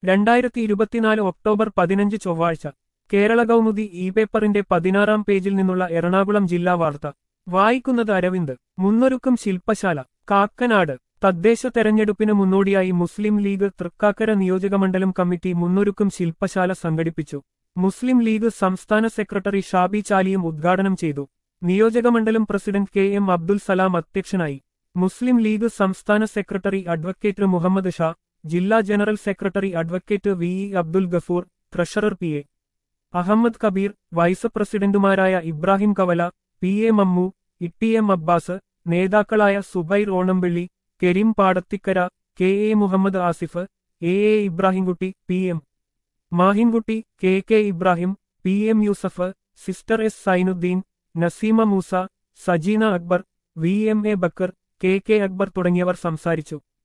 രണ്ടായിരത്തി ഇരുപത്തിനാല് ഒക്ടോബർ പതിനഞ്ച് ചൊവ്വാഴ്ച കേരള കൗമുദി ഇ പേപ്പറിന്റെ പതിനാറാം പേജിൽ നിന്നുള്ള എറണാകുളം ജില്ലാ വാർത്ത വായിക്കുന്നത് അരവിന്ദ് മുന്നൊരുക്കം ശില്പശാല കാക്കനാട് തദ്ദേശ തെരഞ്ഞെടുപ്പിന് മുന്നോടിയായി മുസ്ലിം ലീഗ് തൃക്കാക്കര നിയോജകമണ്ഡലം കമ്മിറ്റി മുന്നൊരുക്കം ശില്പശാല സംഘടിപ്പിച്ചു മുസ്ലിം ലീഗ് സംസ്ഥാന സെക്രട്ടറി ഷാബി ചാലിയും ഉദ്ഘാടനം ചെയ്തു നിയോജകമണ്ഡലം president K M Abdul Salam അധ്യക്ഷനായി മുസ്ലിം ലീഗ് സംസ്ഥാന സെക്രട്ടറി അഡ്വക്കേറ്റ് മുഹമ്മദ് ഷാ ജില്ലാ general secretary advocate V E Abdul Gafoor treasurer P A Ahmed Kabeer vice പ്രസിഡന്റുമാരായ Ibrahim Kavala P A Mammu Itty M Abbas നേതാക്കളായ Zubair Onampilly Kareem Padathikkara K A Muhammad Asif A A Ibrahimkutty P M Mahinkutty K K Ibrahim P M Yusuf sister S Zainuddin Naseema Moosa Sajeena Akbar V M A Bakkar K K Akbar തുടങ്ങിയവർ സംസാരിച്ചു